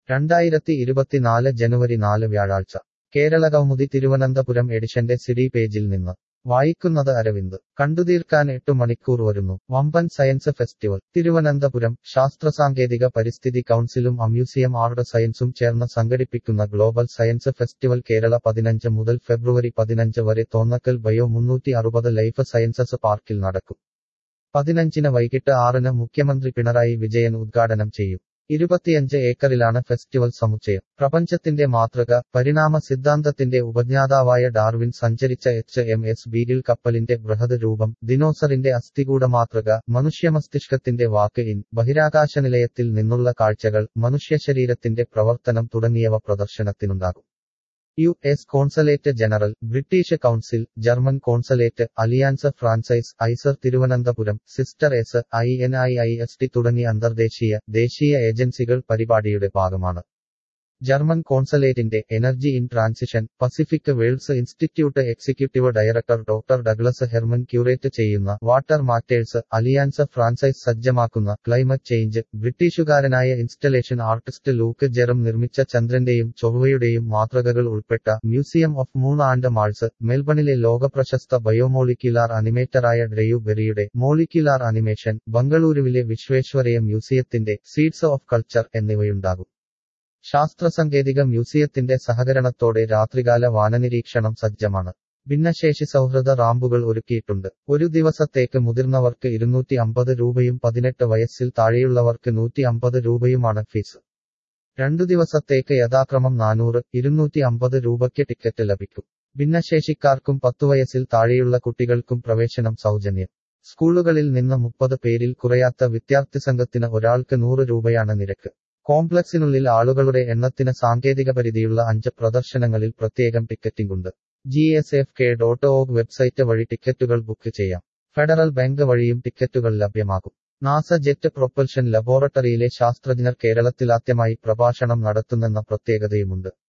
രണ്ടായിരത്തി ഇരുപത്തിനാല് ജനുവരി നാല് വ്യാഴാഴ്ച കേരള കൗമുദി തിരുവനന്തപുരം എഡിഷന്റെ സിഡി പേജിൽ നിന്ന് വായിക്കുന്നത് അരവിന്ദ് കണ്ടുതീർക്കാൻ എട്ടു മണിക്കൂർ വരുന്നു വമ്പൻ സയൻസ് ഫെസ്റ്റിവൽ തിരുവനന്തപുരം ശാസ്ത്രസാങ്കേതിക പരിസ്ഥിതി കൗൺസിലും അമ്യൂസിയം ആർട്ട് സയൻസും ചേർന്ന് സംഘടിപ്പിക്കുന്ന ഗ്ലോബൽ സയൻസ് ഫെസ്റ്റിവൽ കേരള പതിനഞ്ച് മുതൽ ഫെബ്രുവരി പതിനഞ്ച് വരെ തോന്നക്കൽ ബയോ മുന്നൂറ്റി അറുപത് ലൈഫ് സയൻസസ് പാർക്കിൽ നടക്കും പതിനഞ്ചിന് വൈകിട്ട് ആറിന് മുഖ്യമന്ത്രി പിണറായി വിജയൻ ഉദ്ഘാടനം ചെയ്യും ഇരുപത്തിയഞ്ച് ഏക്കറിലാണ് ഫെസ്റ്റിവൽ സമുച്ചയം പ്രപഞ്ചത്തിന്റെ മാതൃക പരിണാമ സിദ്ധാന്തത്തിന്റെ ഉപജ്ഞാതാവായ ഡാർവിൻ സഞ്ചരിച്ച എച്ച് എം എസ് ബീഗിൾ കപ്പലിന്റെ ബൃഹത് രൂപം ദിനോസറിന്റെ അസ്ഥികൂട മാതൃക മനുഷ്യമസ്തിഷ്കത്തിന്റെ വാക്ക് ഇൻ ബഹിരാകാശ നിലയത്തിൽ നിന്നുള്ള കാഴ്ചകൾ മനുഷ്യശരീരത്തിന്റെ പ്രവർത്തനം തുടങ്ങിയവ പ്രദർശനത്തിനുണ്ടാകും U S consulate general British council German consulate Alliance Francaise IISER Thiruvananthapuram സിസ്റ്റർ S I N I I S T തുടങ്ങിയ അന്തർദേശീയ ദേശീയ ഏജൻസികൾ പരിപാടിയുടെ ഭാഗമാണ് ജർമ്മൻ കോൺസലേറ്റിന്റെ energy in transition Pacific worlds institute executive director doctor Douglas Herman curate ചെയ്യുന്ന water matters Alliance Francaise സജ്ജമാക്കുന്ന ക്ലൈമറ്റ് ചേഞ്ച് ബ്രിട്ടീഷുകാരനായ ഇൻസ്റ്റലേഷൻ ആർട്ടിസ്റ്റ് ലൂക്ക് ജെറം നിർമ്മിച്ച ചന്ദ്രന്റെയും ചൊവ്വയുടെയും മാതൃകകൾ ഉൾപ്പെട്ട museum of moon and Mars മെൽബണിലെ ലോകപ്രശസ്ത ബയോമോളിക്യുലാർ അനിമേറ്ററായ ഡ്രയു ബെറിയുടെ മോളിക്യുലാർ അനിമേഷൻ ബംഗളൂരുവിലെ വിശ്വേശ്വരയ മ്യൂസിയത്തിന്റെ സീഡ്സ് ഓഫ് കൾച്ചർ എന്നിവയുണ്ടാകും ശാസ്ത്രസാങ്കേതിക മ്യൂസിയത്തിന്റെ സഹകരണത്തോടെ രാത്രികാല വാനനിരീക്ഷണം സജ്ജമാണ് ഭിന്നശേഷി സൗഹൃദ റാമ്പുകൾ ഒരുക്കിയിട്ടുണ്ട് ഒരു ദിവസത്തേക്ക് മുതിർന്നവർക്ക് ഇരുന്നൂറ്റി അമ്പത് രൂപയും പതിനെട്ട് വയസ്സിൽ താഴെയുള്ളവർക്ക് നൂറ്റി അമ്പത് രൂപയുമാണ് ഫീസ് രണ്ടു ദിവസത്തേക്ക് യഥാക്രമം നാനൂറ് ഇരുന്നൂറ്റി അമ്പത് രൂപയ്ക്ക് ടിക്കറ്റ് ലഭിക്കും ഭിന്നശേഷിക്കാർക്കും പത്തു വയസ്സിൽ താഴെയുള്ള കുട്ടികൾക്കും പ്രവേശനം സൗജന്യം സ്കൂളുകളിൽ നിന്ന് മുപ്പത് പേരിൽ കുറയാത്ത വിദ്യാർത്ഥി സംഘത്തിന് ഒരാൾക്ക് നൂറ് രൂപയാണ് നിരക്ക് കോംപ്ലക്സിനുള്ളിൽ ആളുകളുടെ എണ്ണത്തിന് സാങ്കേതിക പരിധിയുള്ള അഞ്ച് പ്രദർശനങ്ങളിൽ പ്രത്യേകം ടിക്കറ്റിംഗ് ഉണ്ട് G S F K dot org website വഴി ടിക്കറ്റുകൾ ബുക്ക് ചെയ്യാം ഫെഡറൽ ബാങ്ക് വഴിയും ടിക്കറ്റുകൾ ലഭ്യമാകും നാസ ജെറ്റ് പ്രൊപ്പൽഷൻ ലബോറട്ടറിയിലെ ശാസ്ത്രജ്ഞർ കേരളത്തിലാദ്യമായി പ്രഭാഷണം നടത്തുന്നെന്ന പ്രത്യേകതയുമുണ്ട്